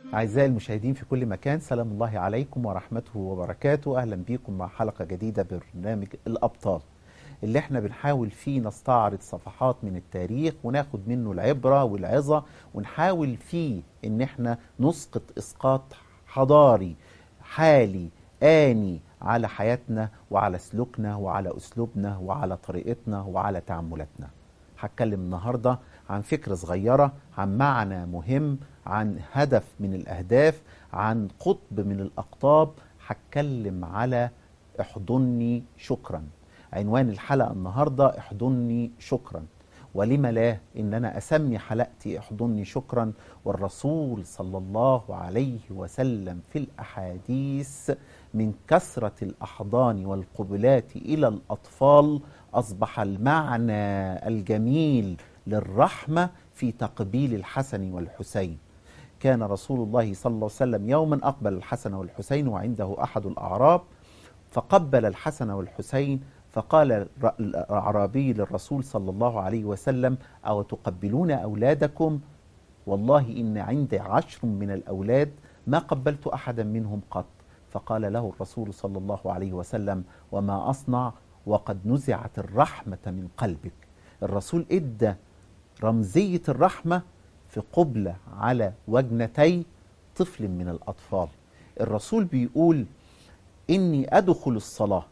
أعزائي المشاهدين في كل مكان سلام الله عليكم ورحمته وبركاته أهلا بكم مع حلقة جديدة برنامج الأبطال اللي احنا بنحاول فيه نستعرض صفحات من التاريخ وناخد منه العبرة والعظة ونحاول فيه ان احنا نسقط اسقاط حضاري حالي آني على حياتنا وعلى سلوكنا وعلى أسلوبنا وعلى طريقتنا وعلى تعاملاتنا هتكلم النهاردة عن فكرة صغيرة عن معنى مهم عن هدف من الأهداف عن قطب من الأقطاب هتكلم على احضني شكرا عنوان الحلقة النهاردة احضني شكرا ولم لا إن أنا أسمي حلقتي احضني شكرا والرسول صلى الله عليه وسلم في الأحاديث من كثرة الأحضان والقبلات إلى الأطفال أصبح المعنى الجميل للرحمة في تقبيل الحسن والحسين كان رسول الله صلى الله عليه وسلم يوما أقبل الحسن والحسين وعنده أحد الأعراب فقبل الحسن والحسين فقال الأعرابي للرسول صلى الله عليه وسلم أو تقبلون أولادكم والله إن عندي عشر من الأولاد ما قبلت أحدا منهم قط فقال له الرسول صلى الله عليه وسلم وما أصنع وقد نزعت الرحمة من قلبك الرسول إدى رمزية الرحمة في قبلة على وجنتي طفل من الأطفال الرسول بيقول إني أدخل الصلاة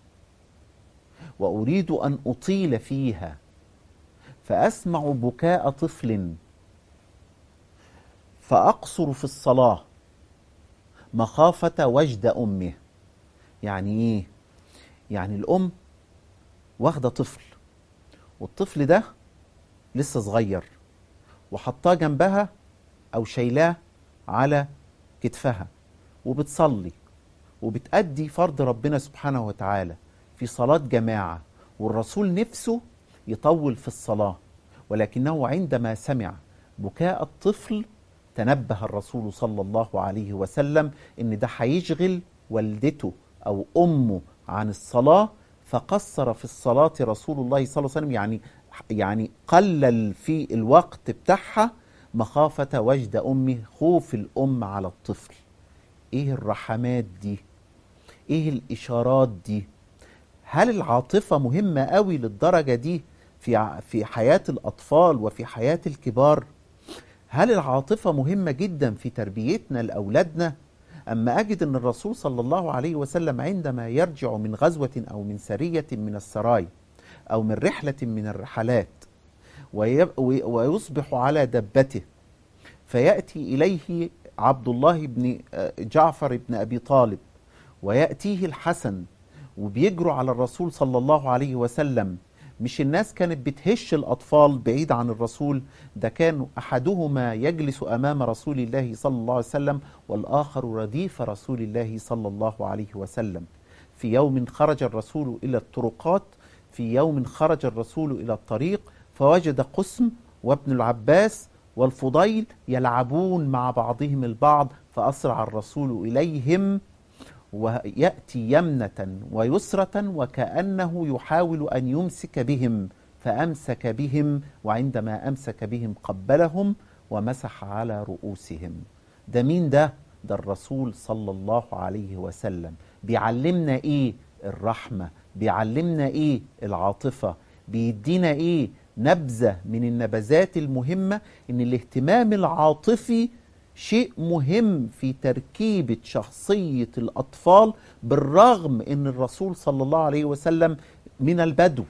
وأريد أن أطيل فيها فأسمع بكاء طفل فأقصر في الصلاة مخافة وجد أمه يعني إيه؟ يعني الأم واخدة طفل والطفل ده لسه صغير وحطاه جنبها أو شايلاه على كتفها وبتصلي وبتأدي فرض ربنا سبحانه وتعالى في صلاة جماعة والرسول نفسه يطول في الصلاة ولكنه عندما سمع بكاء الطفل تنبه الرسول صلى الله عليه وسلم ان ده هيشغل والدته او امه عن الصلاه فقصر في الصلاه رسول الله صلى الله عليه وسلم يعني يعني قلل في الوقت بتاعها مخافه وجد امه خوف الام على الطفل ايه الرحمات دي ايه الاشارات دي هل العاطفه مهمه قوي للدرجه دي في في حياه الاطفال وفي حياه الكبار هل العاطفة مهمة جدا في تربيتنا لأولادنا؟ أما أجد أن الرسول صلى الله عليه وسلم عندما يرجع من غزوة أو من سرية من السراي أو من رحلة من الرحلات ويصبح على دبته فيأتي إليه عبد الله بن جعفر بن أبي طالب ويأتيه الحسن وبيجروا على الرسول صلى الله عليه وسلم مش الناس كانت بتهش الأطفال بعيد عن الرسول ده كان أحدهما يجلس أمام رسول الله صلى الله عليه وسلم والآخر رديف رسول الله صلى الله عليه وسلم في يوم خرج الرسول إلى الطرقات في يوم خرج الرسول إلى الطريق فوجد قسم وابن العباس والفضيل يلعبون مع بعضهم البعض فأسرع الرسول إليهم ويأتي يمنة ويسرة وكأنه يحاول أن يمسك بهم فأمسك بهم وعندما أمسك بهم قبلهم ومسح على رؤوسهم ده مين ده؟ ده الرسول صلى الله عليه وسلم بيعلمنا إيه؟ الرحمة بيعلمنا إيه؟ العاطفة بيدينا إيه؟ نبذة من النبذات المهمة إن الاهتمام العاطفي شيء مهم في تركيبة شخصية الأطفال بالرغم أن الرسول صلى الله عليه وسلم من البدو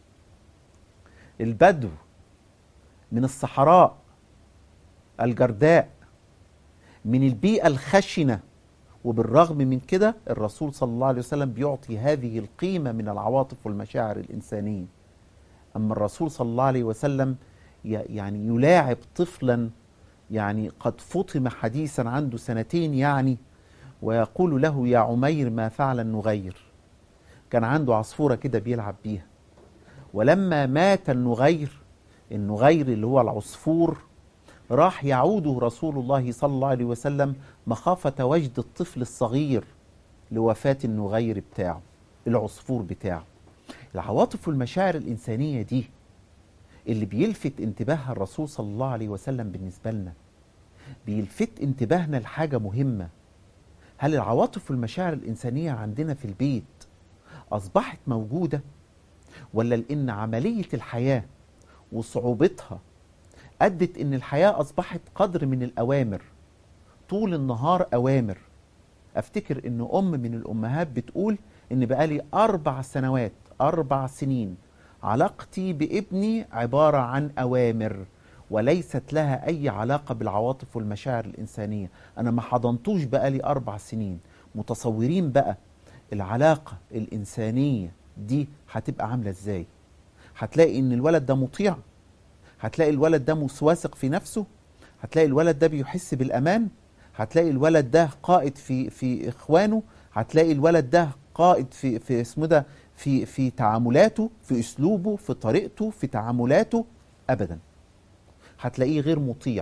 البدو من الصحراء الجرداء من البيئة الخشنة وبالرغم من كده الرسول صلى الله عليه وسلم بيعطي هذه القيمة من العواطف والمشاعر الإنسانية أما الرسول صلى الله عليه وسلم يعني يلاعب طفلا يعني قد فطم حديثا عنده سنتين يعني ويقول له يا عمير ما فعل النغير كان عنده عصفورة كده بيلعب بيها ولما مات النغير النغير اللي هو العصفور راح يعوده رسول الله صلى الله عليه وسلم مخافة وجد الطفل الصغير لوفاة النغير بتاعه العصفور بتاعه العواطف والمشاعر الإنسانية دي اللي بيلفت انتباه الرسول صلى الله عليه وسلم بالنسبة لنا بيلفت انتباهنا لحاجة مهمة هل العواطف والمشاعر الإنسانية عندنا في البيت أصبحت موجودة ولا لأن عملية الحياة وصعوبتها أدت إن الحياة أصبحت قدر من الأوامر طول النهار أوامر أفتكر إن أم من الأمهات بتقول إن بقالي أربع سنوات أربع سنين علاقتي بابني عبارة عن أوامر وليست لها أي علاقة بالعواطف والمشاعر الإنسانية أنا ما حضنتوش بقالي أربع سنين متصورين بقى العلاقة الإنسانية دي هتبقى عاملة إزاي هتلاقي إن الولد ده مطيع هتلاقي الولد ده واثق في نفسه هتلاقي الولد ده بيحس بالأمان هتلاقي الولد ده قائد في في إخوانه هتلاقي الولد ده قائد في في اسمه ده في في تعاملاته في اسلوبه في طريقته في تعاملاته ابدا هتلاقيه غير مطيع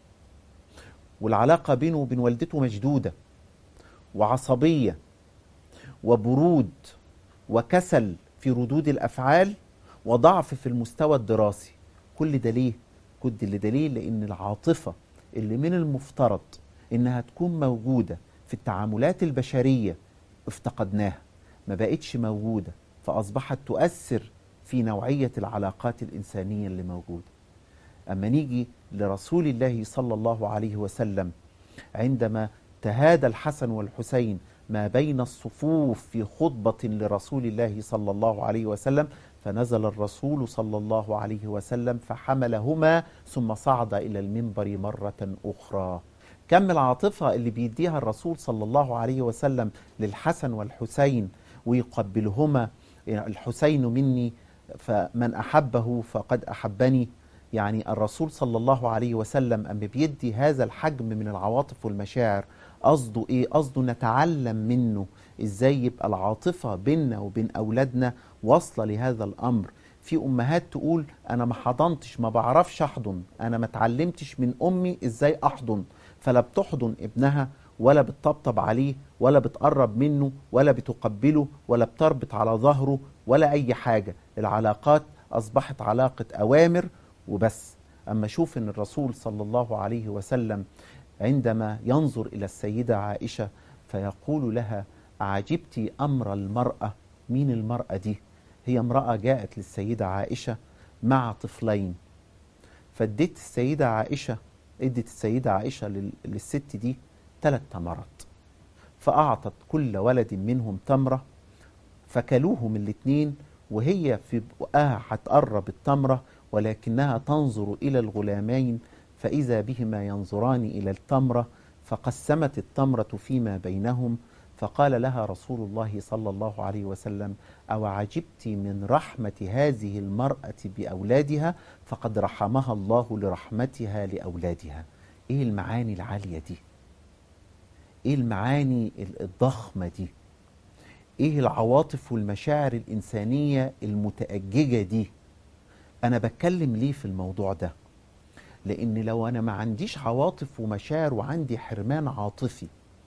والعلاقه بينه وبين والدته مشدوده وعصبيه وبرود وكسل في ردود الافعال وضعف في المستوى الدراسي كل ده ليه كل ده دليل لان العاطفه اللي من المفترض انها تكون موجوده في التعاملات البشريه افتقدناها ما بقتش موجودة فأصبحت تؤثر في نوعية العلاقات الإنسانية اللي موجودة أما نيجي لرسول الله صلى الله عليه وسلم عندما تهادى الحسن والحسين ما بين الصفوف في خطبة لرسول الله صلى الله عليه وسلم فنزل الرسول صلى الله عليه وسلم فحملهما ثم صعد إلى المنبر مرة أخرى كم العاطفة اللي بيديها الرسول صلى الله عليه وسلم للحسن والحسين ويقبلهما الحسين مني فمن أحبه فقد أحبني يعني الرسول صلى الله عليه وسلم أما بيدي هذا الحجم من العواطف والمشاعر قصده إيه؟ قصده نتعلم منه إزاي يبقى العاطفة بيننا وبين أولادنا واصلة لهذا الأمر في أمهات تقول أنا ما حضنتش ما بعرفش أحضن أنا ما اتعلمتش من أمي إزاي أحضن فلا بتحضن ابنها ولا بتطبطب عليه ولا بتقرب منه ولا بتقبله ولا بتربط على ظهره ولا أي حاجة العلاقات أصبحت علاقة أوامر وبس أما شوف أن الرسول صلى الله عليه وسلم عندما ينظر إلى السيدة عائشة فيقول لها أعجبت أمر المرأة مين المرأة دي هي امرأة جاءت للسيدة عائشة مع طفلين فاديت السيدة عائشة ادت السيدة عائشة للست دي ثلاث تمرات فأعطت كل ولد منهم تمرة فكلوهم الاثنين وهي في بقها هتقرب التمرة ولكنها تنظر إلى الغلامين فإذا بهما ينظران إلى التمرة فقسمت التمرة فيما بينهم فقال لها رسول الله صلى الله عليه وسلم أو عجبت من رحمة هذه المرأة بأولادها فقد رحمها الله لرحمتها لأولادها إيه المعاني العالية دي ايه المعاني الضخمه دي ايه العواطف والمشاعر الانسانيه المتاججه دي انا بتكلم ليه في الموضوع ده لان لو انا ما عنديش عواطف ومشاعر وعندي حرمان عاطفي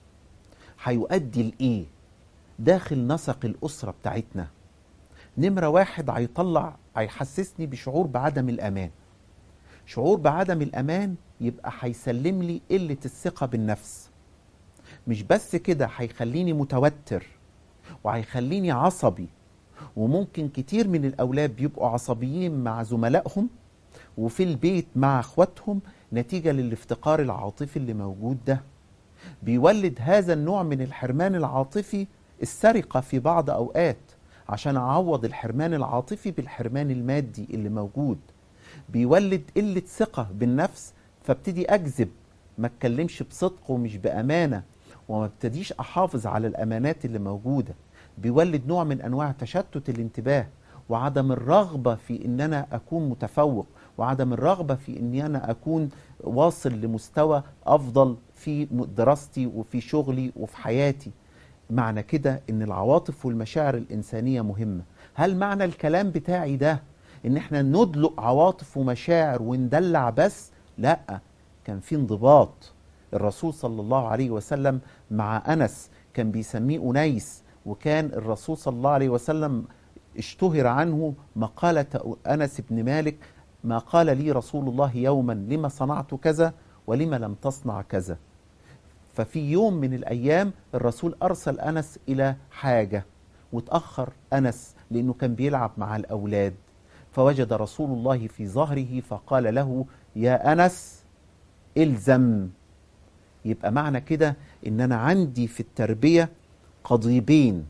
هيؤدي لايه داخل نسق الاسره بتاعتنا نمره واحد هيطلع هيحسسني بشعور بعدم الامان شعور بعدم الامان يبقى هيسلم لي قله الثقه بالنفس مش بس كده هيخليني متوتر وهيخليني عصبي وممكن كتير من الأولاد بيبقوا عصبيين مع زملائهم وفي البيت مع اخواتهم نتيجة للافتقار العاطفي اللي موجود ده بيولد هذا النوع من الحرمان العاطفي السرقة في بعض أوقات عشان أعوض الحرمان العاطفي بالحرمان المادي اللي موجود بيولد قلة ثقة بالنفس فابتدي أكذب ما اتكلمش بصدق ومش بأمانة وما ابتديش احافظ على الامانات اللي موجوده بيولد نوع من انواع تشتت الانتباه وعدم الرغبه في ان انا اكون متفوق وعدم الرغبه في ان انا اكون واصل لمستوى افضل في دراستي وفي شغلي وفي حياتي معنى كده ان العواطف والمشاعر الانسانيه مهمه هل معنى الكلام بتاعي ده ان احنا ندلق عواطف ومشاعر وندلع بس لا كان في انضباط الرسول صلى الله عليه وسلم مع أنس كان بيسميه أنيس وكان الرسول صلى الله عليه وسلم اشتهر عنه مقالة أنس بن مالك ما قال لي رسول الله يوما لما صنعت كذا ولم لم تصنع كذا ففي يوم من الأيام الرسول أرسل أنس إلى حاجة وتأخر أنس لأنه كان بيلعب مع الأولاد فوجد رسول الله في ظهره فقال له يا أنس إلزم يبقى معنى كده إن أنا عندي في التربية قضيبين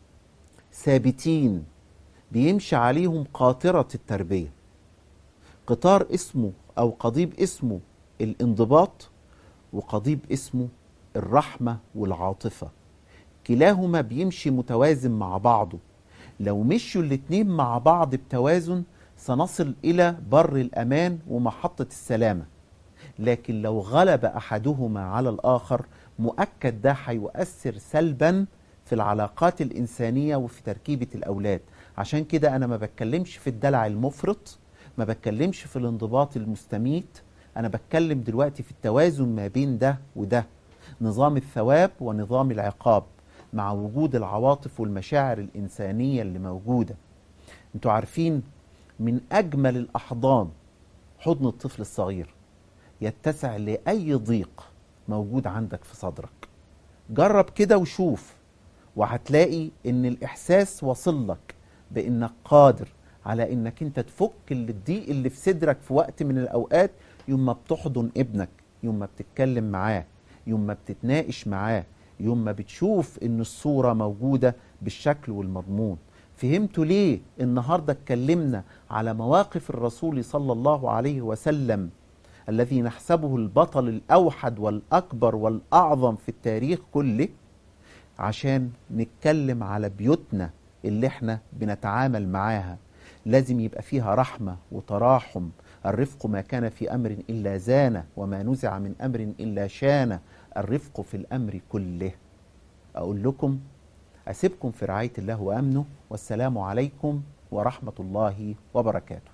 ثابتين بيمشي عليهم قاطرة التربية قطار اسمه أو قضيب اسمه الانضباط وقضيب اسمه الرحمة والعاطفة كلاهما بيمشي متوازن مع بعضه لو مشوا الاتنين مع بعض بتوازن سنصل إلى بر الأمان ومحطة السلامة لكن لو غلب أحدهما على الآخر مؤكد ده هيؤثر سلبا في العلاقات الإنسانية وفي تركيبة الأولاد عشان كده أنا ما بتكلمش في الدلع المفرط ما بتكلمش في الانضباط المستميت أنا بتكلم دلوقتي في التوازن ما بين ده وده نظام الثواب ونظام العقاب مع وجود العواطف والمشاعر الإنسانية اللي موجودة انتوا عارفين من أجمل الأحضان حضن الطفل الصغير يتسع لأي ضيق موجود عندك في صدرك جرب كده وشوف وهتلاقي ان الإحساس وصل لك بأنك قادر على انك انت تفك الضيق اللي في صدرك في وقت من الأوقات يوم ما بتحضن ابنك يوم ما بتتكلم معاه يوم ما بتتناقش معاه يوم ما بتشوف ان الصورة موجودة بالشكل والمضمون فهمتوا ليه النهاردة اتكلمنا على مواقف الرسول صلى الله عليه وسلم الذي نحسبه البطل الأوحد والأكبر والأعظم في التاريخ كله عشان نتكلم على بيوتنا اللي احنا بنتعامل معاها لازم يبقى فيها رحمة وتراحم الرفق ما كان في أمر إلا زانه وما نزع من أمر إلا شانه الرفق في الأمر كله أقول لكم أسيبكم في رعاية الله وأمنه والسلام عليكم ورحمة الله وبركاته